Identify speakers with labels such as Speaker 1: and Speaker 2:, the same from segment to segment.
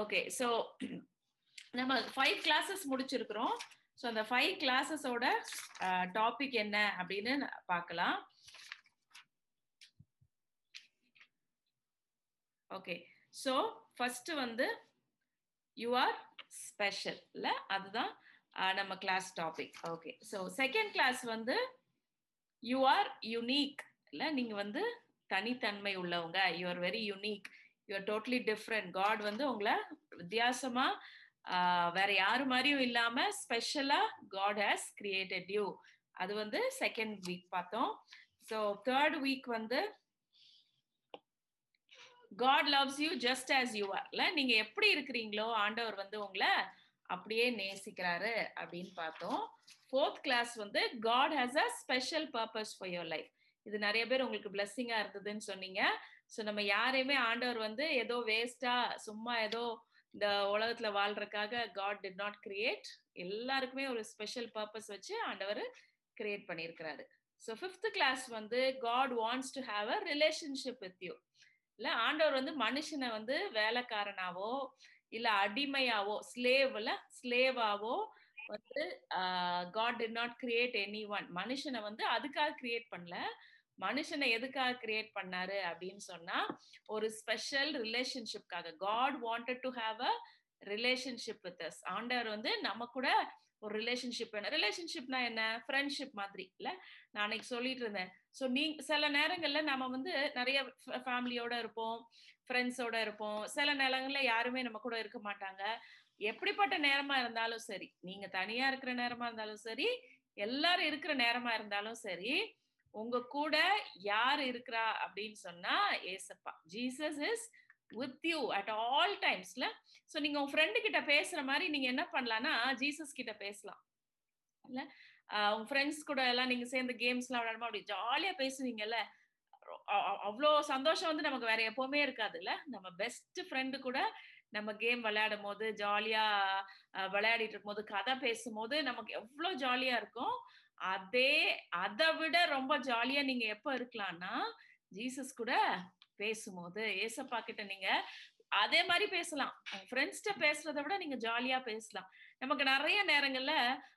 Speaker 1: Okay so நம்ம five classes முடிச்சிருக்கிறோம் ஸோ அந்த ஃபைவ் கிளாஸஸோட டாபிக் என்ன அப்படின்னு பார்க்கலாம் ஓகே ஸோ ஃபர்ஸ்ட் வந்து யூ ஆர் ஸ்பெஷல் இல்லை அதுதான் நம்ம class topic okay so second class வந்து யூ ஆர் யுனீக் இல்லை நீங்கள் வந்து தனித்தன்மை உள்ளவங்க you are very unique you are totally different God வந்து உங்களை வித்தியாசமா வேற யாரு மாதிரியும் இல்லாம ஸ்பெஷலா காட் ஹேஸ் கிரியேட்டட் யூ அது வந்து செகண்ட் வீக் பார்த்தோம் ஸோ தேர்ட் வீக் வந்து God loves you just as you ஆர்ல நீங்க எப்படி இருக்கிறீங்களோ ஆண்டவர் வந்து உங்களை அப்படியே நேசிக்கிறாரு அப்படின்னு பார்த்தோம் ஃபோர்த் கிளாஸ் வந்து God has a special purpose for your life இது நிறைய பேர் உங்களுக்கு பிளஸ்ஸிங்கா இருந்ததுன்னு சொன்னீங்க ஸோ நம்ம யாரையுமே ஆண்டவர் வந்து ஏதோ வேஸ்டா சும்மா ஏதோ இந்த உலகத்துல வாழ்றதுக்காக காட் டிட் நாட் கிரியேட் எல்லாருக்குமே ஒரு ஸ்பெஷல் பர்பஸ் வச்சு ஆண்டவர் கிரியேட் பண்ணியிருக்கிறாரு ஸோ ஃபிஃப்த் கிளாஸ் வந்து God wants to have a relationship with you இல்ல ஆண்டவர் வந்து மனுஷனை வந்து வேலைக்காரனாவோ இல்ல அடிமையாவோ ஸ்லேவ்ல ஸ்லேவாவோ வந்து God did not create any one மனுஷனை வந்து அதுக்காக கிரியேட் பண்ணல மனுஷனை எதுக்காக கிரியேட் பண்ணாரு அப்படின்னு சொன்னா ஒரு ஸ்பெஷல் ரிலேஷன்ஷிப்காக God wanted to have a relationship with us ஆண்டவர் வந்து நம்ம கூட ஒரு ரிலேஷன்ஷிப் என்ன ரிலேஷன்ஷிப்னா என்ன ஃப்ரெண்ட்ஷிப் மாதிரி இல்ல நான் அன்னைக்கு சொல்லிட்டு இருந்தேன் ஸோ நீ சில நேரங்கள்ல நம்ம வந்து நிறைய ஃபேமிலியோட இருப்போம் ஃப்ரெண்ட்ஸோட இருப்போம் சில நேரங்கள்ல யாருமே நம்ம கூட இருக்க மாட்டாங்க எப்படிப்பட்ட நேரமா இருந்தாலும் சரி நீங்க தனியா இருக்கிற நேரமா இருந்தாலும் சரி எல்லாரும் இருக்கிற நேரமா இருந்தாலும் சரி உங்க கூட யார் இருக்கிறா அப்படின்னு சொன்னா ஏசப்பா Jesus is with you at all டைம்ஸ்ல ஸோ நீங்க உங்க ஃப்ரெண்டு கிட்ட பேசுற மாதிரி நீங்க என்ன பண்ணலாம்னா ஜீசஸ் கிட்ட பேசலாம் இல்ல உங்க ஃப்ரெண்ட்ஸ் கூட எல்லாம் நீங்க சேர்ந்து கேம்ஸ் எல்லாம் விளையாடுமா அப்படி ஜாலியா பேசுவீங்கல்ல அவ்வளோ சந்தோஷம் வந்து நமக்கு வேற எப்பவுமே இருக்காதுல்ல நம்ம பெஸ்ட் ஃப்ரெண்டு கூட நம்ம கேம் விளையாடும் போது ஜாலியா விளையாடிட்டு இருக்கும் போது கதை பேசும்போது நமக்கு எவ்வளவு ஜாலியா இருக்கும் அதே அதை விட ரொம்ப ஜாலியா நீங்க எப்ப இருக்கலாம்னா ஜீசஸ் கூட பேசும்போது ஏசப்பா கிட்ட நீங்க அதே மாதிரி பேசலாம் ஃப்ரெண்ட்ஸ்கிட்ட பேசுறத விட நீங்க ஜாலியா பேசலாம் நமக்கு நிறைய நேரங்கள்ல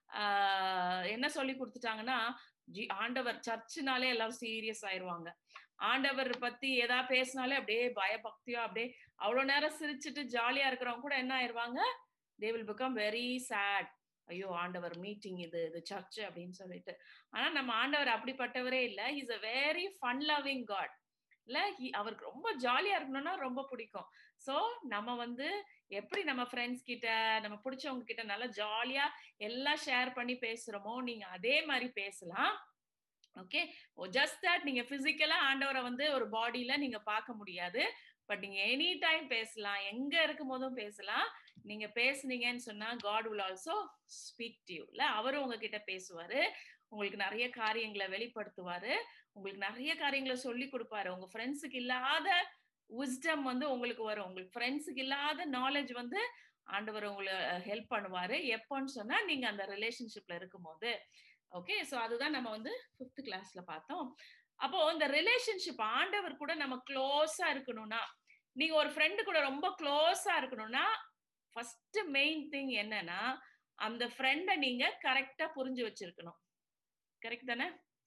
Speaker 1: ஆஹ் என்ன சொல்லி கொடுத்துட்டாங்கன்னா ஜி ஆண்டவர் சர்ச்சுனாலே எல்லாரும் சீரியஸ் ஆயிருவாங்க ஆண்டவர் பத்தி ஏதாவது பேசினாலே அப்படியே பயபக்தியோ அப்படியே அவ்வளவு நேரம் சிரிச்சுட்டு ஜாலியா இருக்கிறவங்க கூட என்ன ஆயிருவாங்க they will become very sad ஐயோ ஆண்டவர் மீட்டிங் இது இது சர்ச் அப்படின்னு சொல்லிட்டு ஆனா நம்ம ஆண்டவர் அப்படிப்பட்டவரே இல்ல is a very fun loving God இல்ல அவருக்கு ரொம்ப ஜாலியா இருக்கணும்னா ரொம்ப பிடிக்கும் சோ நம்ம வந்து எப்படி நம்ம ஃப்ரெண்ட்ஸ் கிட்ட நம்ம பிடிச்சவங்க கிட்ட நல்லா ஜாலியா எல்லாம் ஷேர் பண்ணி பேசுறோமோ நீங்க அதே மாதிரி பேசலாம் ஓகே ஜஸ்ட் தட் நீங்க பிசிக்கலா ஆண்டவரை வந்து ஒரு பாடியில நீங்க பார்க்க முடியாது பட் நீங்க எனி டைம் பேசலாம் எங்க இருக்கும் போதும் பேசலாம் நீங்க பேசுனீங்கன்னு சொன்னா God will also speak to you இல்ல அவரும் உங்ககிட்ட பேசுவாரு உங்களுக்கு நிறைய காரியங்களை வெளிப்படுத்துவாரு உங்களுக்கு நிறைய காரியங்களை சொல்லி கொடுப்பாரு உங்க ஃப்ரெண்ட்ஸுக்கு இல்லாத விஸ்டம் வந்து உங்களுக்கு வரும் உங்களுக்கு ஃப்ரெண்ட்ஸுக்கு இல்லாத நாலேஜ் வந்து ஆண்டவர் உங்களை ஹெல்ப் பண்ணுவாரு எப்போன்னு சொன்னா நீங்க அந்த ரிலேஷன்ஷிப்ல இருக்கும்போது ஓகே ஸோ அதுதான் நம்ம வந்து ஃபிஃப்த் கிளாஸ்ல பார்த்தோம் அப்போ இந்த ரிலேஷன்ஷிப் ஆண்டவர் கூட நம்ம க்ளோஸா இருக்கணும்னா நீங்க ஒரு ஃப்ரெண்டு கூட ரொம்ப க்ளோஸா இருக்கணும்னா ஃபர்ஸ்ட் மெயின் திங் என்னன்னா அந்த ஃப்ரெண்டை நீங்க கரெக்டா புரிஞ்சு வச்சிருக்கணும் கரெக்ட் தானே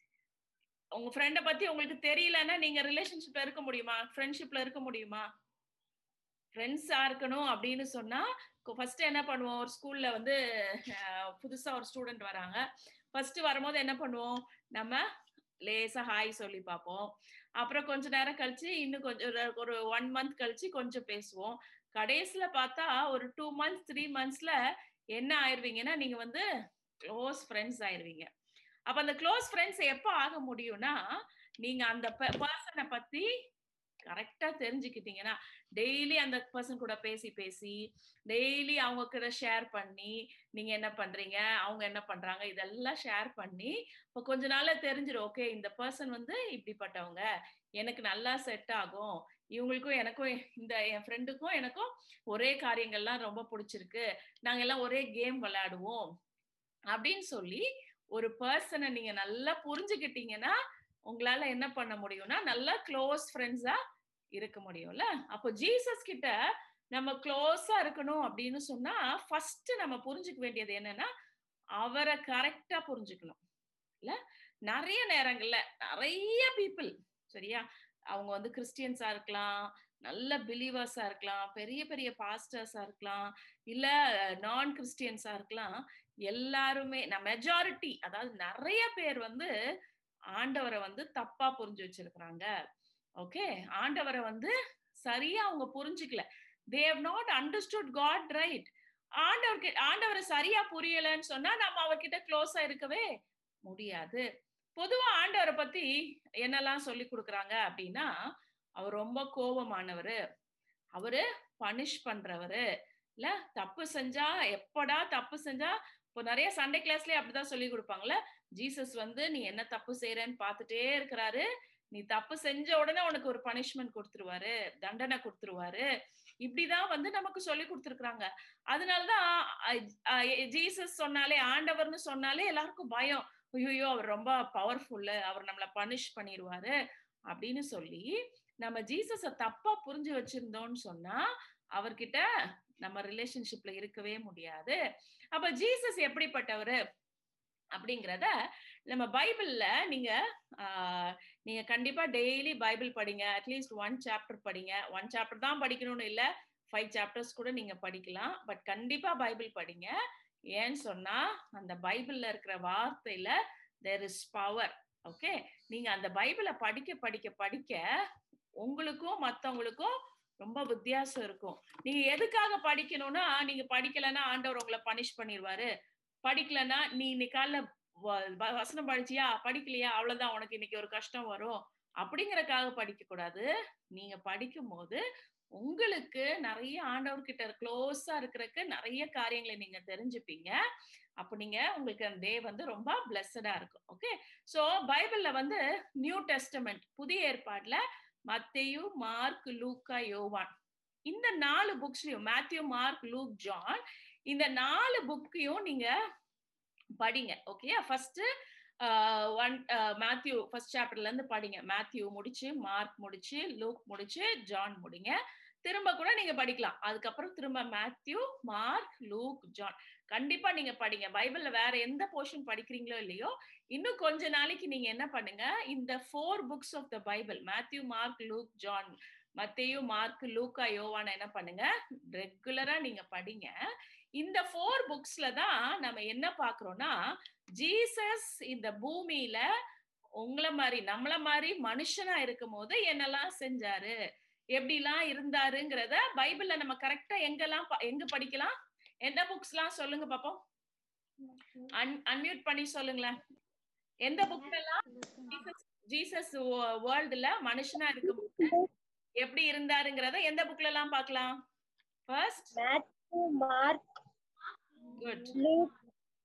Speaker 1: உங்க ஃப்ரெண்டை பத்தி உங்களுக்கு தெரியலன்னா நீங்க ரிலேஷன்ஷிப்ல இருக்க முடியுமா ஃப்ரெண்ட்ஷிப்ல இருக்க முடியுமா ஃப்ரெண்ட்ஸா இருக்கணும் அப்படின்னு சொன்னா ஃபர்ஸ்ட் என்ன பண்ணுவோம் ஒரு ஸ்கூல்ல வந்து புதுசா ஒரு ஸ்டூடெண்ட் வராங்க ஃபர்ஸ்ட் வரும்போது என்ன பண்ணுவோம் நம்ம லேசா ஹாய் சொல்லி பார்ப்போம் அப்புறம் கொஞ்ச நேரம் கழிச்சு இன்னும் கொஞ்சம் ஒரு ஒன் மந்த் கழிச்சு கொஞ்சம் பேசுவோம் கடைசியில பார்த்தா ஒரு டூ மந்த்ஸ் த்ரீ மந்த்ஸ்ல என்ன ஆயிருவீங்கன்னா நீங்க வந்து க்ளோஸ் ஃப்ரெண்ட்ஸ் ஆயிருவீங்க அப்ப அந்த க்ளோஸ் ஃப்ரெண்ட்ஸ் எப்போ ஆக முடியும்னா நீங்க அந்த பர்சனை பத்தி கரெக்டா தெரிஞ்சுக்கிட்டீங்கன்னா டெய்லி அந்த பர்சன் கூட பேசி பேசி டெய்லி அவங்க கிட்ட ஷேர் பண்ணி நீங்க என்ன பண்றீங்க அவங்க என்ன பண்றாங்க இதெல்லாம் ஷேர் பண்ணி இப்போ கொஞ்ச நாள்ல தெரிஞ்சிடும் ஓகே இந்த பர்சன் வந்து இப்படிப்பட்டவங்க எனக்கு நல்லா செட் ஆகும் இவங்களுக்கும் எனக்கும் இந்த என் ஃப்ரெண்டுக்கும் எனக்கும் ஒரே காரியங்கள்லாம் ரொம்ப பிடிச்சிருக்கு நாங்க எல்லாம் ஒரே கேம் விளையாடுவோம் அப்படின்னு சொல்லி ஒரு பர்சனை நீங்க நல்லா புரிஞ்சுக்கிட்டீங்கன்னா உங்களால என்ன பண்ண முடியும்னா நல்லா க்ளோஸ் ஃப்ரெண்ட்ஸா இருக்க முடியும்ல அப்போ ஜீசஸ் கிட்ட நம்ம க்ளோஸா இருக்கணும் அப்படின்னு சொன்னா ஃபர்ஸ்ட் நம்ம புரிஞ்சுக்க வேண்டியது என்னன்னா அவரை கரெக்டா புரிஞ்சுக்கணும் இல்ல நிறைய நேரங்கள்ல நிறைய பீப்புள் சரியா அவங்க வந்து கிறிஸ்டியன்ஸா இருக்கலாம் நல்ல பிலீவர்ஸா இருக்கலாம் பெரிய பெரிய பாஸ்டர்ஸா இருக்கலாம் இல்ல நான் கிறிஸ்டியன்ஸா இருக்கலாம் எல்லாருமே நான் மெஜாரிட்டி அதாவது நிறைய பேர் வந்து ஆண்டவரை வந்து தப்பா புரிஞ்சு வச்சிருக்கிறாங்க ஓகே ஆண்டவரை வந்து சரியா அவங்க புரிஞ்சுக்கல they have not understood God right ஆண்டவருக்கு ஆண்டவரை சரியா புரியலன்னு சொன்னா நம்ம அவர்கிட்ட க்ளோஸா இருக்கவே முடியாது பொதுவா ஆண்டவரை பத்தி என்னெல்லாம் சொல்லி கொடுக்குறாங்க அப்படின்னா அவர் ரொம்ப கோபமானவரு அவரு பனிஷ் பண்றவரு இல்ல தப்பு செஞ்சா எப்படா தப்பு செஞ்சா இப்போ நிறைய சண்டே கிளாஸ்லயே அப்படிதான் சொல்லி கொடுப்பாங்கல்ல ஜீசஸ் வந்து நீ என்ன தப்பு செய்யறன்னு பார்த்துட்டே இருக்கிறாரு நீ தப்பு செஞ்ச உடனே உனக்கு ஒரு பனிஷ்மெண்ட் கொடுத்துருவாரு தண்டனை கொடுத்துருவாரு இப்படிதான் வந்து நமக்கு சொல்லி கொடுத்துருக்குறாங்க அதனாலதான் ஜீசஸ் சொன்னாலே ஆண்டவர்னு சொன்னாலே எல்லாருக்கும் பயம் ஐயோ அவர் ரொம்ப பவர்ஃபுல்லு அவர் நம்மளை பனிஷ் பண்ணிடுவாரு அப்படின்னு சொல்லி நம்ம ஜீசஸ தப்பா புரிஞ்சு வச்சிருந்தோம்னு சொன்னா அவர்கிட்ட நம்ம ரிலேஷன்ஷிப்ல இருக்கவே முடியாது அப்ப ஜீசஸ் எப்படிப்பட்டவரு அப்படிங்கிறத நம்ம பைபிள்ல நீங்க நீங்க கண்டிப்பா டெய்லி பைபிள் படிங்க அட்லீஸ்ட் ஒன் சாப்டர் படிங்க ஒன் சாப்டர் தான் படிக்கணும்னு இல்ல ஃபைவ் சாப்டர்ஸ் கூட நீங்க படிக்கலாம் பட் கண்டிப்பா பைபிள் படிங்க ஏன்னு சொன்னா அந்த பைபிள்ல இருக்கிற வார்த்தையில தேர் இஸ் பவர் ஓகே நீங்க அந்த பைபிளை படிக்க படிக்க படிக்க உங்களுக்கும் மத்தவங்களுக்கும் ரொம்ப வித்தியாசம் இருக்கும் நீங்க எதுக்காக படிக்கணும்னா நீங்க படிக்கலன்னா ஆண்டவர் உங்களை பனிஷ் பண்ணிடுவாரு படிக்கலன்னா நீ இன்னைக்கு காலைல வசனம் படிச்சியா படிக்கலையா அவ்வளவுதான் உனக்கு இன்னைக்கு ஒரு கஷ்டம் வரும் அப்படிங்கறக்காக படிக்க கூடாது நீங்க படிக்கும் போது உங்களுக்கு நிறைய ஆண்டவர்கிட்ட க்ளோஸா இருக்கிறதுக்கு நிறைய காரியங்களை நீங்க தெரிஞ்சுப்பீங்க அப்ப நீங்க உங்களுக்கு அந்த டே வந்து ரொம்ப பிளஸடா இருக்கும் ஓகே சோ பைபிள்ல வந்து நியூ டெஸ்டமெண்ட் புதிய ஏற்பாடுல மத்தேயு மார்க் லூக்கா யோவான் இந்த நாலு புக்ஸ்லயும் மேத்யூ மார்க் லூக் ஜான் இந்த நாலு புக்கையும் நீங்க படிங்க okay first one Matthew first சாப்டர்ல இருந்து படிங்க மேத்யூ முடிச்சு மார்க் முடிச்சு லூக் முடிச்சு ஜான் முடிங்க திரும்ப கூட நீங்க படிக்கலாம் அதுக்கப்புறம் திரும்ப மேத்யூ மார்க் லூக் ஜான் கண்டிப்பா நீங்க படிங்க பைபிள்ல வேற எந்த போர்ஷன் படிக்கிறீங்களோ இல்லையோ இன்னும் கொஞ்ச நாளைக்கு நீங்க என்ன பண்ணுங்க இந்த four books of the Bible Matthew Mark Luke John மத்தேயு மார்க் லூக்கா யோவான என்ன பண்ணுங்க ரெகுலரா நீங்க படிங்க இந்த ஃபோர் புக்ஸ்ல தான் நம்ம என்ன பாக்குறோம்னா ஜீசஸ் இந்த பூமியில உங்கள மாதிரி நம்மள மாதிரி மனுஷனா இருக்கும் போது என்னெல்லாம் செஞ்சாரு எப்படிலாம் இருந்தாருங்கிறத பைபிள்ல நம்ம கரெக்டா எங்கெல்லாம் எங்க படிக்கலாம் எந்த புக்ஸ் எல்லாம் சொல்லுங்க பாப்போம் அன்மியூட் பண்ணி சொல்லுங்களேன் எந்த புக்ல எல்லாம் ஜீசஸ் வேர்ல்டுல மனுஷனா இருக்கும் எப்படி இருந்தாருங்கிறத எந்த புக்ல எல்லாம் பார்க்கலாம் first
Speaker 2: Matthew Mark
Speaker 1: good
Speaker 2: Luke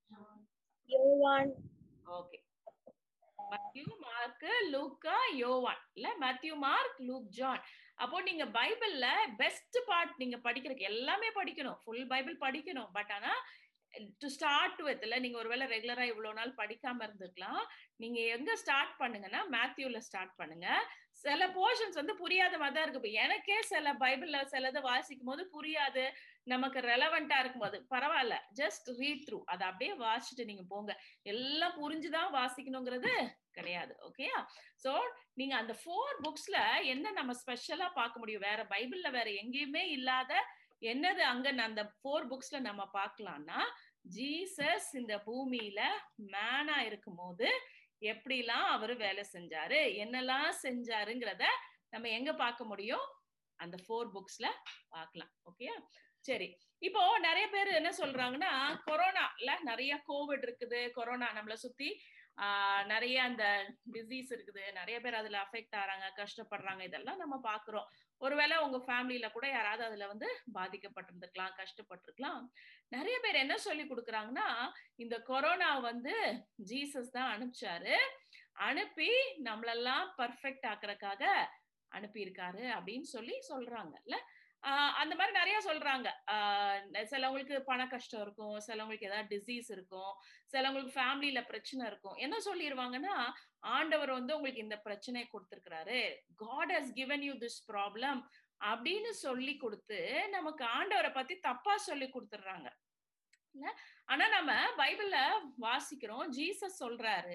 Speaker 2: யோவான்
Speaker 1: ஓகே மத்தியூ மார்க் லூக்கா யோவான் இல்ல மத்தியூ மார்க் லூக் ஜான் அப்போ நீங்க பைபிள்ல பெஸ்ட் பார்ட் நீங்க படிக்கிறதுக்கு எல்லாமே படிக்கணும் ஃபுல் பைபிள் படிக்கணும் பட் ஆனா டு ஸ்டார்ட் வித் இல்ல நீங்க ஒருவேளை ரெகுலரா இவ்வளவு நாள் படிக்காம இருந்துக்கலாம் நீங்க எங்க ஸ்டார்ட் பண்ணுங்கன்னா மேத்யூல ஸ்டார்ட் பண்ணுங்க சில போர்ஷன்ஸ் வந்து புரியாத மாதிரி தான் இருக்கு எனக்கே சில பைபிள்ல சிலதை வாசிக்கும் போது புரியாது நமக்கு ரெலவெண்டா இருக்கும்போது பரவாயில்ல ஜஸ்ட் ரீட் த்ரூ அதை அப்படியே வாசிச்சுட்டு நீங்க போங்க எல்லாம் புரிஞ்சுதான் வாசிக்கணுங்கிறது கிடையாது ஓகேயா சோ நீங்க அந்த ஃபோர் புக்ஸ்ல என்ன நம்ம ஸ்பெஷலா பார்க்க முடியும் வேற பைபிள்ல வேற எங்கேயுமே இல்லாத என்னது அங்க அந்த ஃபோர் புக்ஸ்ல நம்ம பார்க்கலாம்னா ஜீசஸ் இந்த பூமியில மேனா இருக்கும் போது எப்படிலாம் அவரு வேலை செஞ்சாரு என்னெல்லாம் செஞ்சாருங்கிறத நம்ம எங்க பார்க்க முடியும் அந்த ஃபோர் புக்ஸ்ல பார்க்கலாம் ஓகே சரி இப்போ நிறைய பேர் என்ன சொல்றாங்கன்னா கொரோனால நிறைய கோவிட் இருக்குது கொரோனா நம்மள சுத்தி ஆஹ் நிறைய அந்த டிசீஸ் இருக்குது நிறைய பேர் அதுல அஃபெக்ட் ஆறாங்க கஷ்டப்படுறாங்க இதெல்லாம் நம்ம பாக்குறோம் ஒருவேளை உங்க ஃபேமிலியில கூட யாராவது அதுல வந்து பாதிக்கப்பட்டிருந்துக்கலாம் கஷ்டப்பட்டிருக்கலாம் நிறைய பேர் என்ன சொல்லி கொடுக்குறாங்கன்னா இந்த கொரோனா வந்து ஜீசஸ் தான் அனுப்பிச்சாரு அனுப்பி நம்மளெல்லாம் பர்ஃபெக்ட் ஆக்குறதுக்காக அனுப்பியிருக்காரு அப்படின்னு சொல்லி சொல்றாங்கல்ல ஆஹ் அந்த மாதிரி நிறைய சொல்றாங்க ஆஹ் சிலவங்களுக்கு பண கஷ்டம் இருக்கும் சிலவங்களுக்கு ஏதாவது டிசீஸ் இருக்கும் சிலவங்களுக்கு ஃபேமிலியில பிரச்சனை இருக்கும் என்ன சொல்லிடுவாங்கன்னா ஆண்டவர் வந்து உங்களுக்கு இந்த பிரச்சனையை கொடுத்துருக்கிறாரு God has given you this problem அப்படின்னு சொல்லி கொடுத்து நமக்கு ஆண்டவரை பத்தி தப்பா சொல்லி கொடுத்துடுறாங்க இல்ல ஆனா நம்ம பைபிள்ல வாசிக்கிறோம் ஜீசஸ் சொல்றாரு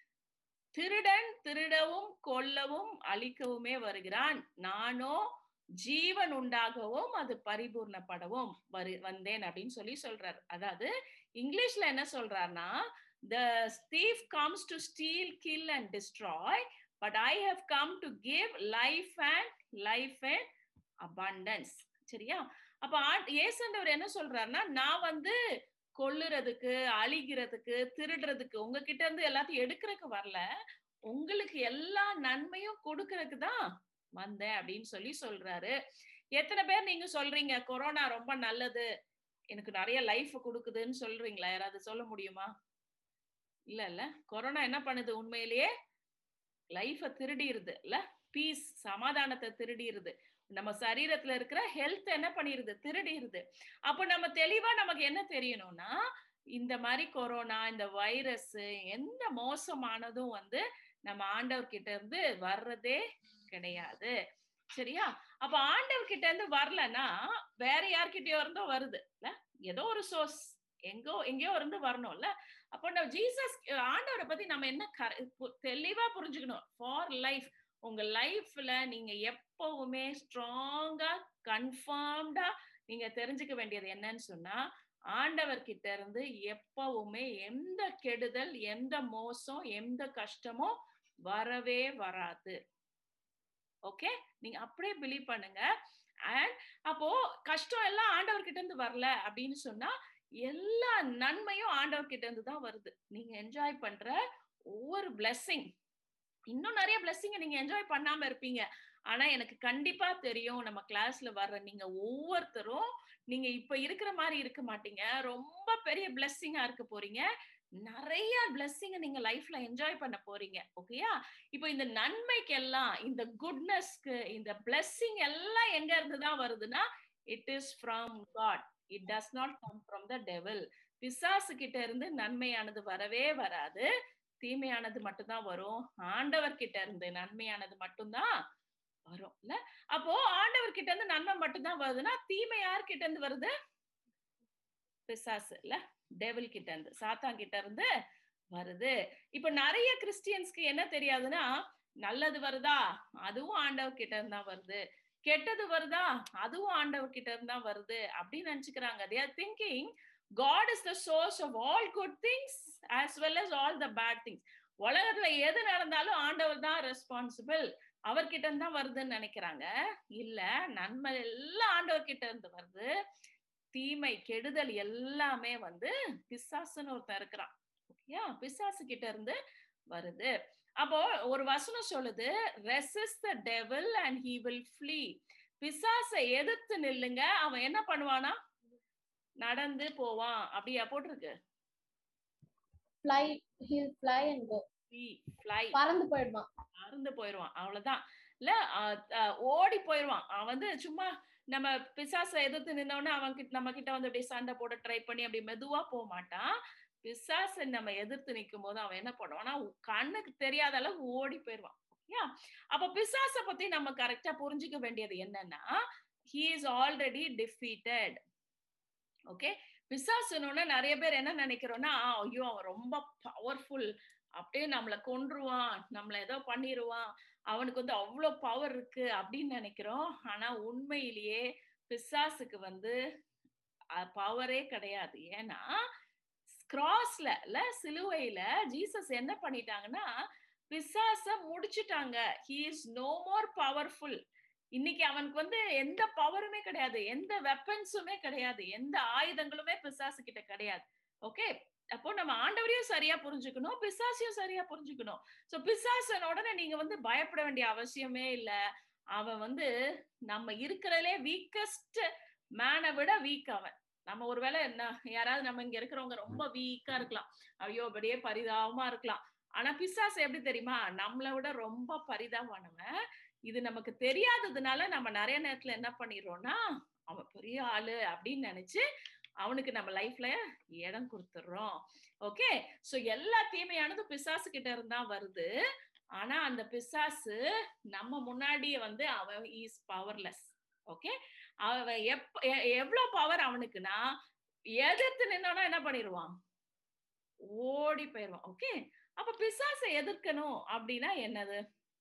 Speaker 1: திருடன் திருடவும் கொல்லவும் அழிக்கவுமே வருகிறான் நானோ ஜீவன் உண்டாகவும் அது பரிபூர்ணப்படவும் வரு வந்தேன் அப்படின்னு சொல்லி சொல்றாரு அதாவது இங்கிலீஷ்ல என்ன சொல்றாருன்னா த ஸ்டீவ் comes to steal kill and destroy but I have come to give life and life and abundance சரியா அப்ப ஏசண்டவர் என்ன சொல்றாருன்னா நான் வந்து கொல்லுறதுக்கு அழிகிறதுக்கு திருடுறதுக்கு உங்ககிட்ட இருந்து எல்லாத்தையும் எடுக்கிறதுக்கு வரல உங்களுக்கு எல்லா நன்மையும் கொடுக்கறதுக்கு தான் வந்தேன் அப்படின்னு சொல்லி சொல்றாரு எத்தனை பேர் நீங்க சொல்றீங்க கொரோனா ரொம்ப நல்லது எனக்கு நிறைய லைஃப் கொடுக்குதுன்னு சொல்றீங்களா யாராவது சொல்ல முடியுமா இல்ல இல்ல கொரோனா என்ன பண்ணுது உண்மையிலேயே லைஃப திருடிடுது இல்ல பீஸ் சமாதானத்தை திருடிடுது நம்ம சரீரத்துல இருக்கிற ஹெல்த் என்ன பண்ணிருது திருடிடுது அப்ப நம்ம தெளிவா நமக்கு என்ன தெரியணும்னா இந்த மாதிரி கொரோனா இந்த வைரஸ் எந்த மோசமானதும் வந்து நம்ம ஆண்டவர் கிட்ட இருந்து வர்றதே கிடையாது சரியா அப்ப ஆண்டவர் கிட்ட இருந்து வரலன்னா வேற யார்கிட்டயோ இருந்தோ வருது இல்ல ஏதோ ஒரு சோர்ஸ் எங்கோ எங்கேயோ இருந்து வரணும்ல அப்போ நம்ம ஜீசஸ் ஆண்டவரை பத்தி நம்ம என்ன தெளிவா புரிஞ்சுக்கணும் ஃபார் லைஃப் உங்க லைஃப்ல நீங்க எப்பவுமே ஸ்ட்ராங்கா கன்ஃபார்ம்டா நீங்க தெரிஞ்சுக்க வேண்டியது என்னன்னு சொன்னா ஆண்டவர் கிட்ட இருந்து எப்பவுமே எந்த கெடுதல் எந்த மோசம் எந்த கஷ்டமும் வரவே வராது ஓகே நீங்க அப்படியே பிலீவ் பண்ணுங்க அண்ட் அப்போ கஷ்டம் எல்லாம் ஆண்டவர் கிட்ட இருந்து வரல அப்படின்னு சொன்னா எல்லா நன்மையும் ஆண்டவர் கிட்ட இருந்து தான் வருது நீங்க என்ஜாய் பண்ற ஒவ்வொரு பிளெஸ்ஸிங் இன்னும் நிறைய பிளெஸ்ஸிங்க நீங்க என்ஜாய் பண்ணாம இருப்பீங்க ஆனா எனக்கு கண்டிப்பா தெரியும் நம்ம கிளாஸ்ல வர்ற நீங்க ஒவ்வொருத்தரும் நீங்க இப்ப இருக்கிற மாதிரி இருக்க மாட்டீங்க ரொம்ப பெரிய பிளெஸ்ஸிங்கா இருக்க போறீங்க நிறைய பிளெஸ்ஸிங்க நீங்க லைஃப்ல என்ஜாய் பண்ண போறீங்க ஓகேயா இப்போ இந்த நன்மைக்கு எல்லாம் இந்த குட்னஸ்க்கு இந்த பிளெஸ்ஸிங் எல்லாம் எங்க இருந்து தான் வருதுன்னா it is from God it does not come from the devil பிசாசு கிட்ட இருந்து நன்மையானது வரவே வராது தீமையானது மட்டும்தான் வரும் ஆண்டவர் கிட்ட இருந்து நன்மையானது மட்டும்தான் வரும் இல்ல அப்போ ஆண்டவர் கிட்ட இருந்து நன்மை மட்டும்தான் வருதுன்னா தீமை யார் கிட்ட இருந்து வருது பிசாசு இல்ல டெவில் கிட்ட இருந்து சாத்தான் கிட்ட இருந்து வருது இப்ப நிறைய கிறிஸ்டியன்ஸ்க்கு என்ன தெரியாதுன்னா நல்லது வருதா அதுவும் ஆண்டவர் கிட்ட இருந்தா வருது கெட்டது வருதா அதுவும் ஆண்டவர் கிட்ட இருந்தா வருது அப்படின்னு நினைச்சுக்கிறாங்க they are thinking God is the source of all good things as well as all the bad things உலகத்துல எது நடந்தாலும் ஆண்டவர் தான் ரெஸ்பான்சிபிள் அவர்கிட்ட இருந்து தான் வருதுன்னு நினைக்கிறாங்க இல்ல நன்மை எல்லாம் ஆண்டவர் கிட்ட இருந்து வருது தீமை கெடுதல் எல்லாமே வந்து பிசாசுன்னு ஒருத்தன் இருக்கிறான் ஓகேயா பிசாசு கிட்ட இருந்து வருது அப்போ ஒரு வசனம் சொல்லுது resist the devil and he will flee பிசாசை எதிர்த்து நில்லுங்க அவன் என்ன பண்ணுவானா நடந்து போவான் அப்படியா போட்டிருக்கு
Speaker 2: fly he'll fly and go
Speaker 1: fly
Speaker 2: பறந்து போயிடுவான்
Speaker 1: மறந்து போயிடுவான் அவ்வளவுதான் இல்ல ஓடி போயிடுவான் அவன் வந்து சும்மா நம்ம பிசாசை எதிர்த்து நின்னோடனே அவன் கிட்ட நம்ம கிட்ட வந்து அப்படியே சண்டை போட ட்ரை பண்ணி அப்படி மெதுவா போக மாட்டான் பிசாசை நம்ம எதிர்த்து நிற்கும் போது அவன் என்ன பண்ணுவான்னா கண்ணுக்கு தெரியாத அளவு ஓடி போயிடுவான் ஓகேயா அப்ப பிசாச பத்தி நம்ம கரெக்டா புரிஞ்சுக்க வேண்டியது என்னன்னா he is already defeated okay பிசாசுன்னு நிறைய பேர் என்ன நினைக்கிறோம்னா ஐயோ அவன் ரொம்ப பவர்ஃபுல் அப்படியே நம்மளை கொன்றுவான் நம்மள ஏதோ பண்ணிடுவான் அவனுக்கு வந்து அவ்வளோ பவர் இருக்கு அப்படின்னு நினைக்கிறோம் ஆனா உண்மையிலேயே பிசாசுக்கு வந்து பவரே கிடையாது ஏன்னா கிராஸ்ல இல்ல சிலுவையில ஜீசஸ் என்ன பண்ணிட்டாங்கன்னா பிசாச முடிச்சுட்டாங்க he is no more powerful இன்னைக்கு அவனுக்கு வந்து எந்த பவருமே கிடையாது எந்த வெப்பன்ஸுமே கிடையாது எந்த ஆயுதங்களுமே பிசாசு கிட்ட கிடையாது ஓகே அப்போ நம்ம ஆண்டவரையும் சரியா புரிஞ்சுக்கணும் பிசாசையும் சரியா புரிஞ்சுக்கணும் சோ பிசாசன் உடனே நீங்க வந்து பயப்பட வேண்டிய அவசியமே இல்ல அவன் வந்து நம்ம இருக்கிறதுலே வீக்கஸ்ட் மேனை விட வீக் அவன் நம்ம ஒருவேளை என்ன யாராவது நம்ம இங்க இருக்கிறவங்க ரொம்ப வீக்கா இருக்கலாம் ஐயோ அப்படியே பரிதாபமா இருக்கலாம் ஆனா பிசாசு எப்படி தெரியுமா நம்மளை விட ரொம்ப பரிதாபமானவன் இது நமக்கு தெரியாததுனால நம்ம நிறைய நேரத்துல என்ன பண்ணிடுறோம்னா அவன் பெரிய ஆளு அப்படின்னு நினைச்சு அவனுக்கு நம்ம லைஃப்ல இடம் கொடுத்துடுறோம் ஓகே சோ எல்லா தீமையானதும் பிசாசு கிட்ட இருந்தா வருது ஆனா அந்த பிசாசு நம்ம முன்னாடியே வந்து அவன் இஸ் பவர்லெஸ் ஓகே அவன் எப்ப எ- எவ்வளவு பவர் அவனுக்குன்னா எதிர்த்து நின்னோன்னா என்ன பண்ணிடுவான் ஓடி போயிடுவான் ஓகே அப்ப பிசாசை எதிர்க்கணும் அப்படின்னா என்னது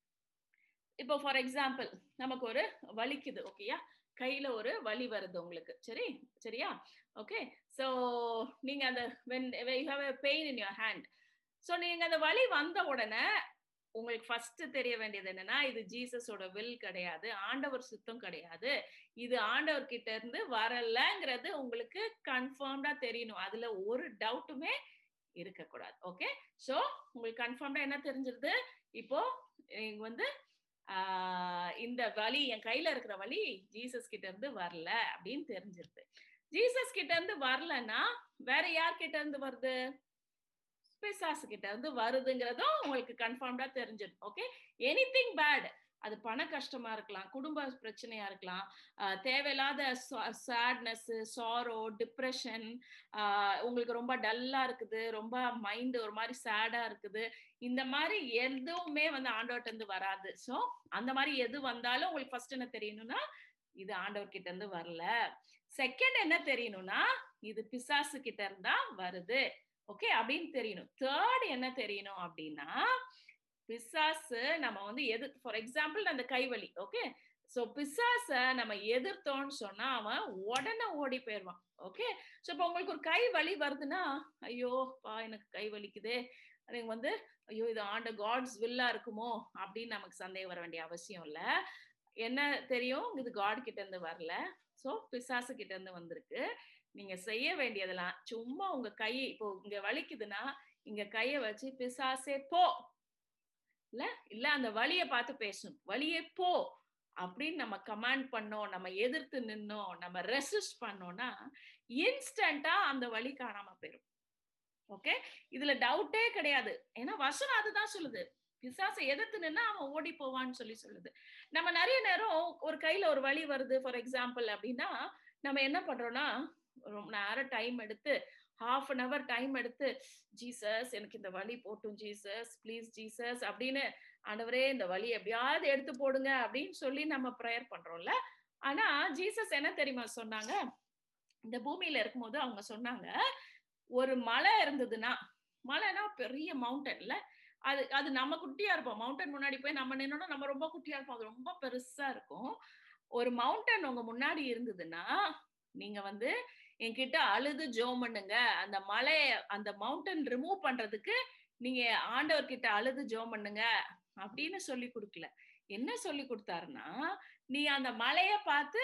Speaker 1: இப்போ ஃபார் எக்ஸாம்பிள் நமக்கு ஒரு வலிக்குது ஓகேயா கையில ஒரு வலி வருது உங்களுக்கு சரி சரியா ஓகே ஸோ நீங்க அந்த when you have a pain in your hand so நீங்க அந்த வலி வந்த உடனே உங்களுக்கு ஃபர்ஸ்ட் தெரிய வேண்டியது என்னன்னா இது ஜீசஸோட வில் கிடையாது ஆண்டவர் சுத்தம் கிடையாது இது ஆண்டவர் கிட்ட இருந்து வரலங்கிறது உங்களுக்கு கன்ஃபார்ம்டா தெரியணும் அதுல ஒரு டவுட்டுமே இருக்கக்கூடாது ஓகே ஸோ உங்களுக்கு கன்ஃபார்ம்டா என்ன தெரிஞ்சிருது இப்போ நீங்க வந்து ஆஹ் இந்த வலி என் கையில இருக்கிற வலி ஜீசஸ் கிட்ட இருந்து வரல அப்படின்னு தெரிஞ்சிருது ஜீசஸ் கிட்ட இருந்து வரலன்னா வேற யார் கிட்ட இருந்து வருது பிசாசு கிட்ட இருந்து வருதுங்கிறதும் உங்களுக்கு கன்ஃபார்ம்டா தெரிஞ்சிடும் ஓகே எனி திங் பேட் அது பண கஷ்டமா இருக்கலாம் குடும்ப பிரச்சனையா இருக்கலாம் ஆஹ் தேவையில்லாத சேட்னஸ் சாரோ டிப்ரெஷன் உங்களுக்கு ரொம்ப டல்லா இருக்குது ரொம்ப மைண்ட் ஒரு மாதிரி சேடா இருக்குது இந்த மாதிரி எதுவுமே வந்து ஆண்டவர்கிட்ட இருந்து வராது ஸோ அந்த மாதிரி எது வந்தாலும் உங்களுக்கு ஃபர்ஸ்ட் என்ன தெரியணும்னா இது ஆண்டவர் கிட்ட இருந்து வரல செகண்ட் என்ன தெரியணும்னா இது பிசாசு கிட்ட இருந்தா வருது ஓகே அப்படின்னு தெரியணும் தேர்ட் என்ன தெரியணும் அப்படின்னா பிசாசு நம்ம வந்து எது ஃபார் எக்ஸாம்பிள் அந்த கைவலி ஓகே ஸோ பிசாச நம்ம எதிர்த்தோம்னு சொன்னா அவன் உடனே ஓடி போயிடுவான் ஓகே ஸோ இப்போ உங்களுக்கு ஒரு கை வலி வருதுன்னா ஐயோ பா எனக்கு கை வலிக்குதே எனக்கு வந்து ஐயோ இது ஆண்ட காட்ஸ் வில்லா இருக்குமோ அப்படின்னு நமக்கு சந்தேகம் வர வேண்டிய அவசியம் இல்லை என்ன தெரியும் இது காட் கிட்ட இருந்து வரல ஸோ பிசாசு கிட்ட இருந்து வந்திருக்கு நீங்க செய்ய வேண்டியதெல்லாம் சும்மா உங்க கை இப்போ இங்க வலிக்குதுன்னா இங்க கைய வச்சு பிசாசே போ இல்ல இல்ல அந்த வலிய பார்த்து பேசணும் வலியே போ அப்படின்னு நம்ம கமாண்ட் பண்ணோம் நம்ம எதிர்த்து நின்னோம் நம்ம ரெசிஸ்ட் பண்ணோம்னா இன்ஸ்டன்டா அந்த வலி காணாம போயிடும் ஓகே இதுல டவுட்டே கிடையாது ஏன்னா வசனம் அதுதான் சொல்லுது பிசாசை எதிர்த்து நின்னா அவன் ஓடி போவான்னு சொல்லி சொல்லுது நம்ம நிறைய நேரம் ஒரு கையில ஒரு வலி வருது ஃபார் எக்ஸாம்பிள் அப்படின்னா நம்ம என்ன பண்றோம்னா ரொம்ப நேரம் டைம் எடுத்து ஹாஃப் அன் அவர் டைம் எடுத்து ஜீசஸ் எனக்கு இந்த வலி போட்டும் ஜீசஸ் ப்ளீஸ் ஜீசஸ் அப்படின்னு ஆண்டவரே இந்த வலி எப்படியாவது எடுத்து போடுங்க அப்படின்னு சொல்லி நம்ம ப்ரேயர் பண்றோம்ல ஆனா ஜீசஸ் என்ன தெரியுமா சொன்னாங்க இந்த பூமியில இருக்கும்போது அவங்க சொன்னாங்க ஒரு மலை இருந்ததுன்னா மலைனா பெரிய மவுண்டன்ல அது அது நம்ம குட்டியா இருப்போம் மவுண்டன் முன்னாடி போய் நம்ம நின்னோம்னா நம்ம ரொம்ப குட்டியா இருப்போம் அது ரொம்ப பெருசா இருக்கும் ஒரு மவுண்டன் உங்க முன்னாடி இருந்ததுன்னா நீங்க வந்து என்கிட்ட அழுது ஜோம் பண்ணுங்க அந்த மலைய அந்த மவுண்டன் ரிமூவ் பண்றதுக்கு நீங்க ஆண்டவர் கிட்ட அழுது ஜோம் பண்ணுங்க அப்படின்னு சொல்லி கொடுக்கல என்ன சொல்லி கொடுத்தாருன்னா நீ அந்த மலைய பார்த்து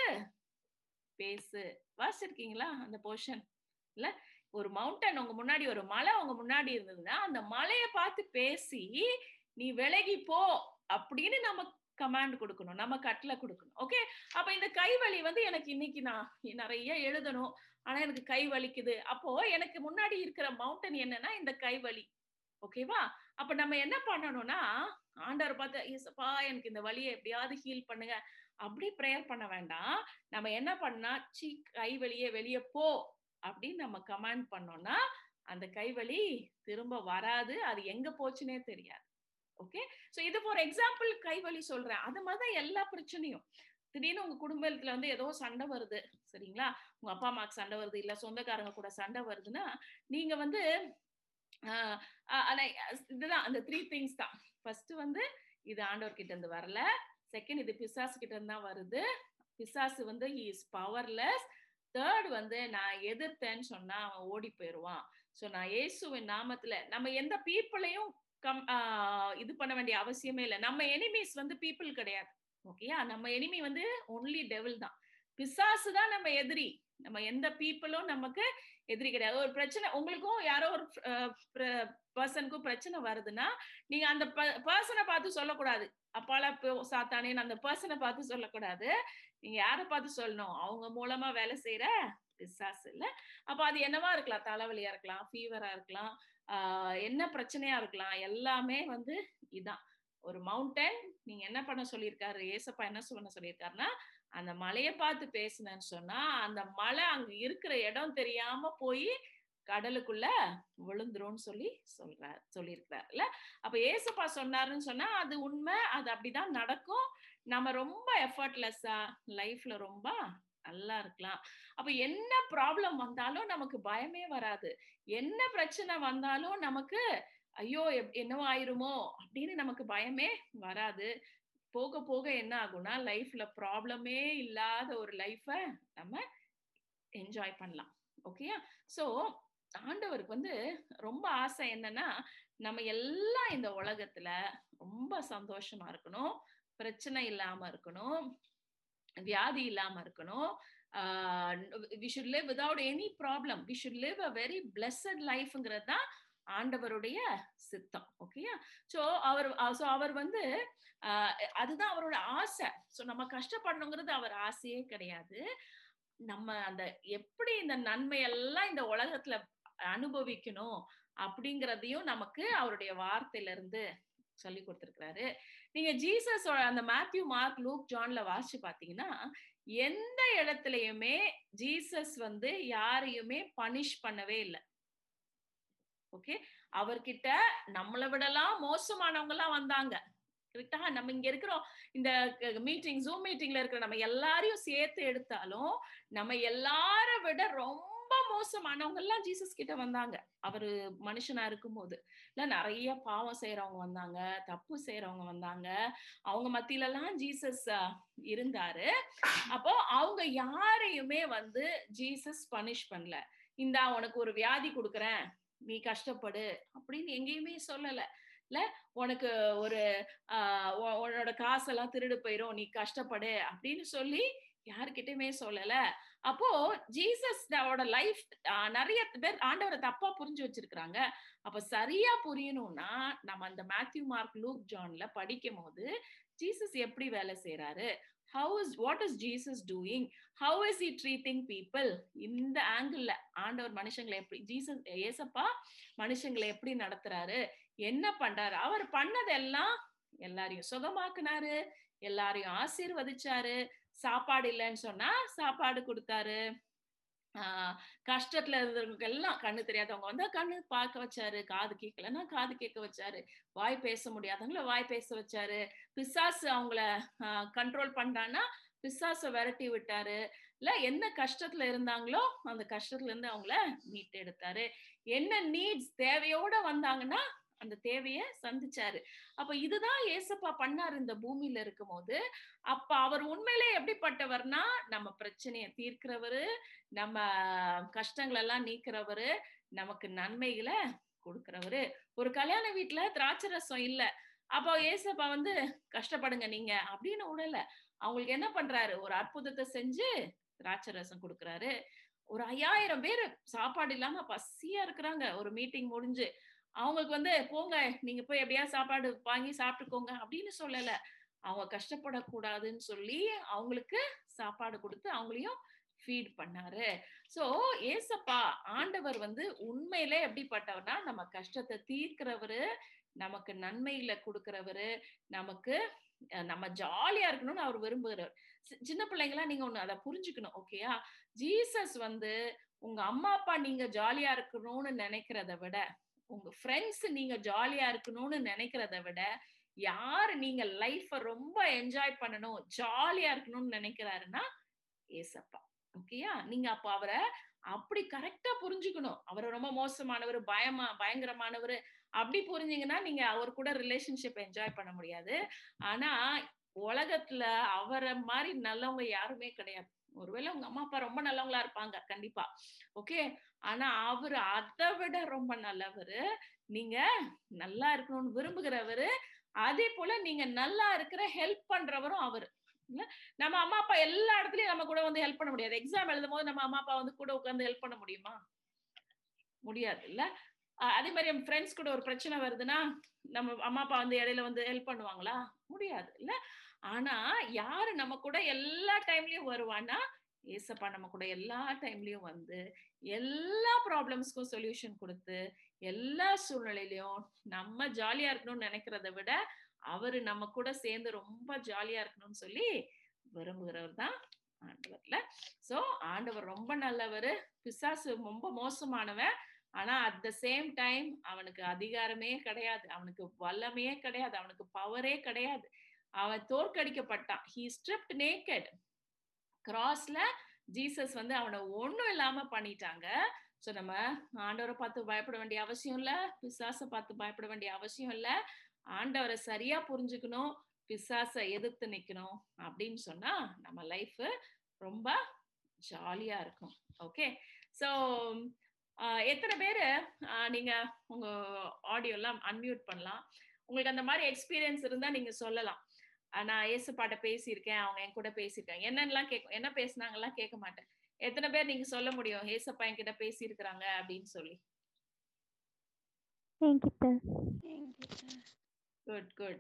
Speaker 1: பேசு வாசிருக்கீங்களா அந்த போர்ஷன் இல்ல ஒரு மவுண்டன் உங்க முன்னாடி ஒரு மலை உங்க முன்னாடி இருந்ததுன்னா அந்த மலைய பார்த்து பேசி நீ விலகி போ அப்படின்னு நம்ம கமாண்ட் கொடுக்கணும் நம்ம கட்டளை கொடுக்கணும் ஓகே அப்ப இந்த கைவலி வந்து எனக்கு இன்னைக்கு நான் நிறைய எழுதணும் ஆனா எனக்கு கை வலிக்குது அப்போ எனக்கு முன்னாடி இருக்கிற மவுண்டன் என்னன்னா இந்த கைவலி ஓகேவா அப்ப நம்ம என்ன பண்ணணும்னா ஆண்டவர் பார்த்து ஏசப்பா எனக்கு இந்த வலியை எப்படியாவது ஹீல் பண்ணுங்க அப்படி ப்ரேயர் பண்ண வேண்டாம் நம்ம என்ன பண்ணா சி கைவலியே வெளியே போ அப்படின்னு நம்ம கமாண்ட் பண்ணோம்னா அந்த கைவலி திரும்ப வராது அது எங்க போச்சுன்னே தெரியாது ஓகே சோ இது ஃபார் எக்ஸாம்பிள் கைவலி சொல்றேன் அது மாதிரிதான் எல்லா பிரச்சனையும் திடீர்னு உங்க குடும்பத்துல வந்து ஏதோ சண்டை வருது சரிங்களா உங்க அப்பா அம்மாக்கு சண்டை வருது இல்ல சொந்தக்காரங்க கூட சண்டை வருதுன்னா நீங்க வந்து இதுதான் அந்த த்ரீ திங்ஸ் தான் ஃபர்ஸ்ட் வந்து இது ஆண்டவர் கிட்ட இருந்து வரல செகண்ட் இது பிசாசு கிட்ட இருந்து தான் வருது பிசாசு வந்து இஸ் பவர்லெஸ் தேர்ட் வந்து நான் எதிர்த்தேன்னு சொன்னா அவன் ஓடி போயிடுவான் ஸோ நான் இயேசுவின் நாமத்துல நம்ம எந்த பீப்புளையும் கம் இது பண்ண வேண்டிய அவசியமே இல்லை நம்ம எனிமீஸ் வந்து பீப்புள் கிடையாது ஓகேயா நம்ம எனிமி வந்து ஒன்லி டெவில் தான் பிசாசு தான் நம்ம எதிரி நம்ம எந்த பீப்புளும் நமக்கு எதிரி கிடையாது ஒரு பிரச்சனை உங்களுக்கும் யாரோ ஒரு பர்சனுக்கும் பிரச்சனை வருதுன்னா நீங்க அந்த பர்சனை பார்த்து சொல்லக்கூடாது அப்பால சாத்தானேன்னு அந்த பர்சனை பார்த்து சொல்லக்கூடாது நீங்க யாரை பார்த்து சொல்லணும் அவங்க மூலமா வேலை செய்யற பிசாசு இல்ல அப்ப அது என்னவா இருக்கலாம் தலைவலியா இருக்கலாம் ஃபீவரா இருக்கலாம் ஆஹ் என்ன பிரச்சனையா இருக்கலாம் எல்லாமே வந்து இதான் ஒரு மவுண்டன் நீங்க என்ன பண்ண சொல்லியிருக்காரு ஏசப்பா என்ன பண்ண சொல்லியிருக்காருன்னா அந்த மலையை பார்த்து பேசுனேன்னு சொன்னா அந்த மலை அங்க இருக்கிற இடம் தெரியாம போய் கடலுக்குள்ள விழுந்துரும்னு சொல்லி சொல்றார் சொல்லியிருக்கிறார் இல்ல அப்ப ஏசப்பா சொன்னாருன்னு சொன்னா அது உண்மை அது அப்படிதான் நடக்கும் நம்ம ரொம்ப எஃபர்ட்லெஸ்ஸா லைஃப்ல ரொம்ப நல்லா இருக்கலாம் அப்ப என்ன ப்ராப்ளம் வந்தாலும் நமக்கு பயமே வராது என்ன பிரச்சனை வந்தாலும் நமக்கு ஐயோ என்னவோ ஆயிருமோ அப்படின்னு நமக்கு பயமே வராது போக போக என்ன ஆகும்னா லைஃப்ல ப்ராப்ளமே இல்லாத ஒரு லைஃப நம்ம என்ஜாய் பண்ணலாம் ஓகேயா சோ ஆண்டவருக்கு வந்து ரொம்ப ஆசை என்னன்னா நம்ம எல்லாம் இந்த உலகத்துல ரொம்ப சந்தோஷமா இருக்கணும் பிரச்சனை இல்லாம இருக்கணும் வியாதி இல்லாம இருக்கணும் we should live without any problem we should live a very blessed லைஃப்ங்கிறது தான் ஆண்டவருடைய சித்தம் ஓகேயா சோ அவர் சோ அவர் வந்து அதுதான் அவரோட ஆசை சோ நம்ம கஷ்டப்படணுங்கிறது அவர் ஆசையே கிடையாது நம்ம அந்த எப்படி இந்த நன்மை எல்லாம் இந்த உலகத்துல அனுபவிக்கணும் அப்படிங்கிறதையும் நமக்கு அவருடைய வார்த்தையில இருந்து சொல்லி கொடுத்திருக்கிறாரு நீங்க ஜீசஸ் அந்த மேத்யூ மார்க் லூக் ஜான்ல வாசிச்சு பாத்தீங்கன்னா எந்த இடத்துலயுமே ஜீசஸ் வந்து யாரையுமே பனிஷ் பண்ணவே இல்லை ஓகே அவர்கிட்ட நம்மளை விடலாம் மோசமானவங்க எல்லாம் வந்தாங்க கரெக்டா நம்ம இங்க இருக்கிறோம் இந்த மீட்டிங் ஜூம் மீட்டிங்ல இருக்கிற நம்ம எல்லாரையும் சேர்த்து எடுத்தாலும் நம்ம எல்லார விட ரொம்ப மோசமானவங்க எல்லாம் ஜீசஸ் கிட்ட வந்தாங்க அவரு மனுஷனா இருக்கும்போது இல்ல நிறைய பாவம் செய்யறவங்க வந்தாங்க தப்பு செய்யறவங்க வந்தாங்க அவங்க மத்தியில எல்லாம் ஜீசஸ் இருந்தாரு அப்போ அவங்க யாரையுமே வந்து ஜீசஸ் பனிஷ் பண்ணல இந்தா உனக்கு ஒரு வியாதி கொடுக்குறேன் நீ கஷ்டப்படு அப்படின்னு எங்கேயுமே சொல்லல இல்ல உனக்கு ஒரு ஆஹ் உன்னோட காசெல்லாம் திருடு போயிரும் நீ கஷ்டப்படு அப்படின்னு சொல்லி யாருக்கிட்டயுமே சொல்லல அப்போ ஜீசஸ் லைஃப் நிறைய பேர் ஆண்டவரை தப்பா புரிஞ்சு வச்சிருக்கிறாங்க அப்ப சரியா புரியணும்னா நம்ம அந்த மேத்யூ மார்க் லூக் ஜான்ல படிக்கும் போது ஜீசஸ் எப்படி வேலை செய்யறாரு how is what is Jesus doing how is he treating people இந்த ஆங்கிள் ஆண்டவர் மனுஷங்களை எப்படி ஜீசஸ் ஏசப்பா மனுஷங்களை எப்படி நடத்துறாரு என்ன பண்றாரு அவர் பண்ணதெல்லாம் எல்லாரையும் சுகமாக்குனாரு எல்லாரையும் ஆசீர்வதிச்சாரு சாப்பாடு இல்லைன்னு சொன்னா சாப்பாடு கொடுத்தாரு ஆஹ் கஷ்டத்துல இருந்தவங்க எல்லாம் கண்ணு தெரியாதவங்க வந்தா கண்ணு பார்க்க வச்சாரு காது கேட்கலன்னா காது கேட்க வச்சாரு வாய் பேச முடியாதவங்கள வாய் பேச வச்சாரு பிசாசு அவங்கள கண்ட்ரோல் பண்றான்னா பிசாச விரட்டி விட்டாரு இல்ல என்ன கஷ்டத்துல இருந்தாங்களோ அந்த கஷ்டத்துல இருந்து அவங்கள மீட்டு எடுத்தாரு என்ன நீட்ஸ் தேவையோட வந்தாங்கன்னா அந்த தேவைய சந்திச்சாரு அப்ப இதுதான் ஏசப்பா பண்ணாரு இந்த பூமியில இருக்கும் போது அப்ப அவர் உண்மையிலே எப்படிப்பட்டவர்னா நம்ம பிரச்சனைய தீர்க்கிறவரு நம்ம கஷ்டங்கள் எல்லாம் நீக்கிறவரு நமக்கு நன்மைகளை கொடுக்கிறவரு ஒரு கல்யாண வீட்டுல திராட்சை ரசம் இல்ல அப்போ ஏசப்பா வந்து கஷ்டப்படுங்க நீங்க அப்படின்னு விடல அவங்களுக்கு என்ன பண்றாரு ஒரு அற்புதத்தை செஞ்சு திராட்சை ரசம் கொடுக்குறாரு ஒரு ஐயாயிரம் பேர் சாப்பாடு இல்லாம பசியா இருக்கிறாங்க ஒரு மீட்டிங் முடிஞ்சு அவங்களுக்கு வந்து போங்க நீங்க போய் எப்படியா சாப்பாடு வாங்கி சாப்பிட்டுக்கோங்க அப்படின்னு சொல்லல அவங்க கஷ்டப்படக்கூடாதுன்னு சொல்லி அவங்களுக்கு சாப்பாடு கொடுத்து அவங்களையும் ஃபீட் பண்ணாரு சோ ஏசப்பா ஆண்டவர் வந்து உண்மையிலே எப்படிப்பட்டவர்னா நம்ம கஷ்டத்தை தீர்க்கிறவரு நமக்கு நன்மைகளை கொடுக்கிறவரு நமக்கு நம்ம ஜாலியா இருக்கணும்னு அவர் விரும்புகிறார் சின்ன பிள்ளைங்களா நீங்க ஒண்ணு அதை புரிஞ்சுக்கணும் ஓகேயா ஜீசஸ் வந்து உங்க அம்மா அப்பா நீங்க ஜாலியா இருக்கணும்னு நினைக்கிறத விட உங்க ஃப்ரெண்ட்ஸ் நீங்க ஜாலியா இருக்கணும்னு நினைக்கிறத விட யாரு நீங்க லைஃப ரொம்ப என்ஜாய் பண்ணணும் ஜாலியா இருக்கணும்னு நினைக்கிறாருன்னா ஏசப்பா ஓகேயா நீங்க அப்ப அவரை அப்படி கரெக்டா புரிஞ்சுக்கணும் அவர் ரொம்ப மோசமானவர் பயமா பயங்கரமானவர் அப்படி புரிஞ்சீங்கன்னா நீங்க அவர் கூட ரிலேஷன்ஷிப் என்ஜாய் பண்ண முடியாது ஆனா உலகத்துல அவரை மாதிரி நல்லவங்க யாருமே கிடையாது ஒருவேளை உங்க அம்மா அப்பா ரொம்ப நல்லவங்களா இருப்பாங்க கண்டிப்பா ஓகே ஆனா அவரு அதை விட ரொம்ப நல்லவரு நீங்க நல்லா இருக்கணும்னு விரும்புகிறவரு அதே போல நீங்க நல்லா இருக்கிற ஹெல்ப் பண்றவரும் அவரு நம்ம அம்மா அப்பா எல்லா இடத்துலயும் நம்ம கூட வந்து ஹெல்ப் பண்ண முடியாது எக்ஸாம் எழுதும் போது நம்ம அம்மா அப்பா வந்து கூட உட்காந்து ஹெல்ப் பண்ண முடியுமா முடியாது இல்ல அதே மாதிரி என் ஃப்ரெண்ட்ஸ் கூட ஒரு பிரச்சனை வருதுன்னா நம்ம அம்மா அப்பா வந்து இடையில வந்து ஹெல்ப் பண்ணுவாங்களா முடியாது இல்ல ஆனா யாரு நம்ம கூட எல்லா டைம்லயும் வருவான்னா ஏசப்பா நம்ம கூட எல்லா டைம்லயும் வந்து எல்லா ப்ராப்ளம்ஸ்க்கும் சொல்யூஷன் கொடுத்து எல்லா சூழ்நிலையிலயும் நம்ம ஜாலியா இருக்கணும்னு நினைக்கிறத விட அவரு நம்ம கூட சேர்ந்து ரொம்ப ஜாலியா இருக்கணும்னு சொல்லி விரும்புகிறவர் தான் ஆண்டவர்ல சோ ஆண்டவர் ரொம்ப நல்லவர் பிசாசு ரொம்ப மோசமானவன் ஆனா அட் த சேம் டைம் அவனுக்கு அதிகாரமே கிடையாது அவனுக்கு வல்லமையே கிடையாது அவனுக்கு பவரே கிடையாது அவன் தோற்கடிக்கப்பட்டான் ஹீ ஸ்ட்ரிப்ட் நேக்கட் கிராஸ்ல ஜீசஸ் வந்து அவனை ஒண்ணும் இல்லாம பண்ணிட்டாங்க சோ நம்ம ஆண்டவரை பார்த்து பயப்பட வேண்டிய அவசியம் இல்ல பிசாசை பார்த்து பயப்பட வேண்டிய அவசியம் இல்ல ஆண்டவரை சரியா புரிஞ்சுக்கணும் பிசாசை எதிர்த்து நிக்கணும் அப்படின்னு சொன்னா நம்ம லைஃப் ரொம்ப ஜாலியா இருக்கும் ஓகே ஸோ எத்தனை பேர் நீங்க உங்க ஆடியோ எல்லாம் அன்மியூட் பண்ணலாம் உங்களுக்கு அந்த மாதிரி எக்ஸ்பீரியன்ஸ் இருந்தா நீங்க சொல்லலாம் நான் ஏசுப்பாட்ட பேசியிருக்கேன் அவங்க என் கூட பேசியிருக்காங்க என்னென்னலாம் கேட்கும் என்ன பேசுனாங்கலாம் கேட்க மாட்டேன் எத்தனை பேர் நீங்க சொல்ல முடியும் ஏசப்பா என்கிட்ட பேசியிருக்கிறாங்க அப்படின்னு சொல்லி குட் குட்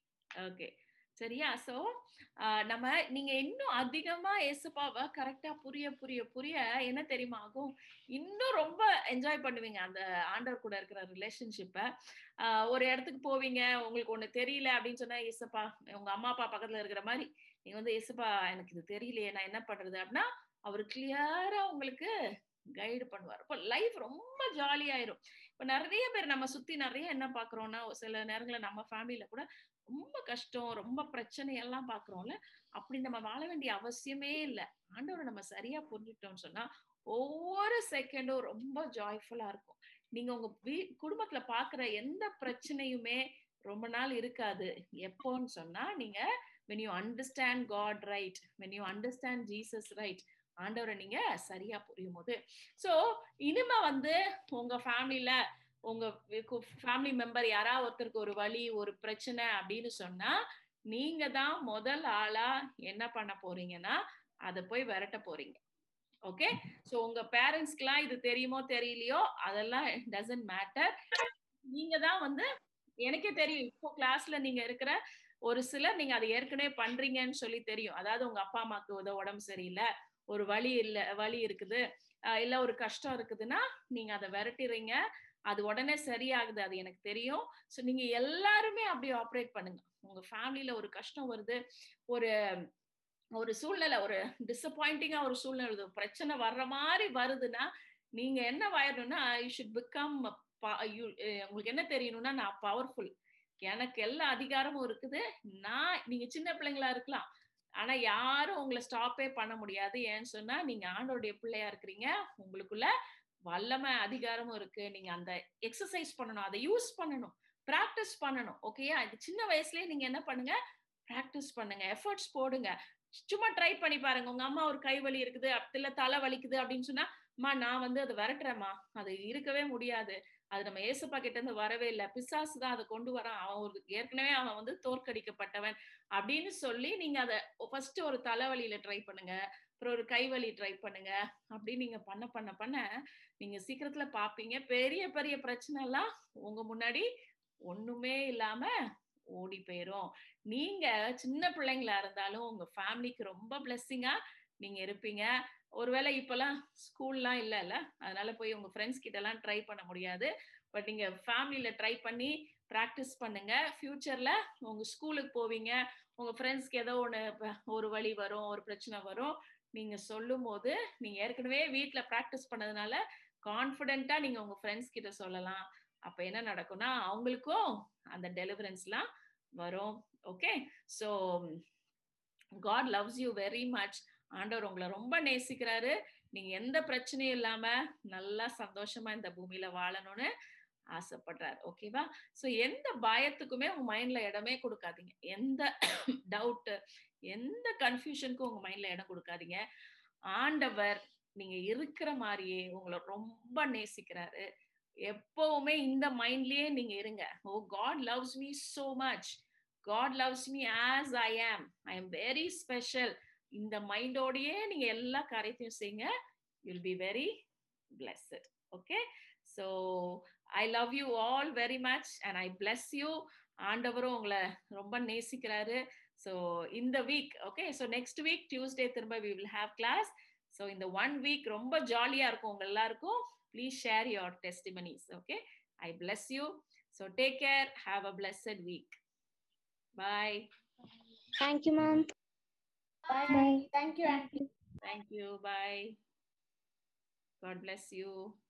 Speaker 1: ஓகே சரியா சோ நம்ம நீங்க இன்னும் அதிகமா ஏசப்பாவை கரெக்டா புரிய புரிய புரிய என்ன தெரியுமா ஆகும் இன்னும் ரொம்ப என்ஜாய் பண்ணுவீங்க அந்த ஆண்டவர் கூட இருக்கிற ரிலேஷன்ஷிப்பை ஒரு இடத்துக்கு போவீங்க உங்களுக்கு ஒண்ணு தெரியல அப்படின்னு சொன்னா ஏசப்பா உங்க அம்மா அப்பா பக்கத்துல இருக்கிற மாதிரி நீங்க வந்து ஏசப்பா எனக்கு இது தெரியலையே நான் என்ன பண்றது அப்படின்னா அவர் கிளியரா உங்களுக்கு கைடு பண்ணுவார் இப்போ லைஃப் ரொம்ப ஜாலியாயிரும் இப்போ நிறைய பேர் நம்ம சுத்தி நிறைய என்ன பாக்குறோம்னா சில நேரங்கள்ல நம்ம ஃபேமிலியில கூட ரொம்ப கஷ்டம் ரொம்ப பிரச்சனை எல்லாம் பாக்குறோம்ல அப்படி நம்ம வாழ வேண்டிய அவசியமே இல்லை ஆண்டவரை நம்ம சரியா புரிஞ்சுட்டோம்னு சொன்னா ஒவ்வொரு செகண்டும் ரொம்ப ஜாய்ஃபுல்லா இருக்கும் நீங்க உங்க வீ குடும்பத்துல பாக்குற எந்த பிரச்சனையுமே ரொம்ப நாள் இருக்காது எப்போன்னு சொன்னா நீங்க when you understand God right when you understand Jesus right ஆண்டவரை நீங்க சரியா புரியும் போது சோ இனிமே வந்து உங்க ஃபேமிலில உங்க ஃபேமிலி மெம்பர் யாராவது ஒருத்தருக்கு ஒரு வழி ஒரு பிரச்சனை அப்படின்னு சொன்னா நீங்க தான் முதல் ஆளா என்ன பண்ண போறீங்கன்னா அதை போய் விரட்ட போறீங்க ஓகே சோ உங்க பேரண்ட்ஸ்க்குலாம் இது தெரியுமோ தெரியலையோ அதெல்லாம் டசன்ட் மேட்டர் நீங்க தான் வந்து எனக்கே தெரியும் இப்போ கிளாஸ்ல நீங்க இருக்கிற ஒரு சிலர் நீங்க அதை ஏற்கனவே பண்றீங்கன்னு சொல்லி தெரியும் அதாவது உங்க அப்பா அம்மாக்கு உத உடம்பு சரியில்லை ஒரு வழி இல்ல வழி இருக்குது இல்ல ஒரு கஷ்டம் இருக்குதுன்னா நீங்க அதை விரட்டிடுறீங்க அது உடனே சரியாகுது அது எனக்கு தெரியும் ஸோ நீங்க எல்லாருமே அப்படி ஆப்ரேட் பண்ணுங்க உங்க ஃபேமிலியில ஒரு கஷ்டம் வருது ஒரு ஒரு சூழ்நிலை ஒரு டிசப்பாயிண்டிங்கா ஒரு சூழ்நிலை வருது பிரச்சனை வர்ற மாதிரி வருதுன்னா நீங்க என்ன வாயிடணும்னா யூ ஷுட் பிகம் உங்களுக்கு என்ன தெரியணும்னா நான் பவர்ஃபுல் எனக்கு எல்லா அதிகாரமும் இருக்குது நான் நீங்க சின்ன பிள்ளைங்களா இருக்கலாம் ஆனா யாரும் உங்களை ஸ்டாப்பே பண்ண முடியாது ஏன்னு சொன்னா நீங்க ஆண்டோடைய பிள்ளையா இருக்கிறீங்க உங்களுக்குள்ள வல்லமை அதிகாரமும் இருக்கு நீங்க அந்த எக்ஸசைஸ் பண்ணணும் அதை யூஸ் பண்ணணும் ப்ராக்டிஸ் பண்ணணும் ஓகேயா இது சின்ன வயசுலயே நீங்க என்ன பண்ணுங்க ப்ராக்டிஸ் பண்ணுங்க எஃபர்ட்ஸ் போடுங்க சும்மா ட்ரை பண்ணி பாருங்க உங்க அம்மா ஒரு கை வலி இருக்குது இல்ல தலை வலிக்குது அப்படின்னு சொன்னா அம்மா நான் வந்து அதை விரட்டுறேம்மா அது இருக்கவே முடியாது அது நம்ம ஏசப்பா கிட்ட இருந்து வரவே இல்லை பிசாசு தான் அதை கொண்டு வரான் அவன் ஒரு ஏற்கனவே அவன் வந்து தோற்கடிக்கப்பட்டவன் அப்படின்னு சொல்லி நீங்க அதை ஃபர்ஸ்ட் ஒரு தலைவலியில ட்ரை பண்ணுங்க அப்புறம் ஒரு கைவலி ட்ரை பண்ணுங்க அப்படி நீங்க பண்ண பண்ண பண்ண நீங்க சீக்கிரத்துல பாப்பீங்க பெரிய பெரிய பிரச்சனை எல்லாம் உங்க முன்னாடி ஒண்ணுமே இல்லாம ஓடி போயிரும் நீங்க சின்ன பிள்ளைங்களா இருந்தாலும் உங்க ஃபேமிலிக்கு ரொம்ப பிளெஸ்ஸிங்கா நீங்க இருப்பீங்க ஒருவேளை இப்பெல்லாம் ஸ்கூல்லாம் இல்ல இல்ல அதனால போய் உங்க ஃப்ரெண்ட்ஸ் கிட்ட எல்லாம் ட்ரை பண்ண முடியாது பட் நீங்க ஃபேமிலியில ட்ரை பண்ணி ப்ராக்டிஸ் பண்ணுங்க ஃபியூச்சர்ல உங்க ஸ்கூலுக்கு போவீங்க உங்க ஃப்ரெண்ட்ஸ்க்கு ஏதோ ஒன்று ஒரு வழி வரும் ஒரு பிரச்சனை வரும் நீங்க சொல்லும் போது நீங்க ஏற்கனவே வீட்டுல ப்ராக்டிஸ் பண்ணதுனால கான்ஃபிடென்ட்டா நீங்க உங்க ஃப்ரெண்ட்ஸ் கிட்ட சொல்லலாம் அப்ப என்ன நடக்கும்னா அவங்களுக்கும் அந்த டெலிவரன்ஸ்லாம் வரும் okay so God loves you very much ஆண்டவர் உங்களை ரொம்ப நேசிக்கிறாரு நீங்க எந்த பிரச்சனையும் இல்லாம நல்லா சந்தோஷமா இந்த பூமியில வாழணும்னு ஆசைப்படுறாரு ஓகேவா சோ எந்த பயத்துக்குமே உங்க மைண்ட்ல இடமே கொடுக்காதீங்க எந்த டவுட் எந்த கன்ஃபியூஷனுக்கும் உங்க மைண்ட்ல இடம் கொடுக்காதீங்க ஆண்டவர் நீங்க இருக்கிற மாதிரியே உங்களை ரொம்ப நேசிக்கிறாரு எப்பவுமே இந்த மைண்ட்லயே நீங்க இருங்க oh God loves me so much God loves me as I am I am very special இந்த மைண்டோடயே நீங்க எல்லா காரியத்தையும் செய்யுங்க you'll be very blessed okay so I love you all very much and I bless you ஆண்டவரும் உங்களை ரொம்ப நேசிக்கிறாரு so இந்த week okay so next week Tuesday திரும்ப we will have class so இந்த ஒன் வீக் ரொம்ப ஜாலியா இருக்கும் உங்க எல்லாருக்கும் please share your testimonies okay I bless you so take care have a blessed week bye
Speaker 3: Thank you, ma'am.
Speaker 2: Bye.
Speaker 3: Bye.
Speaker 2: Thank you, Auntie.
Speaker 1: Thank you. Bye. God bless you.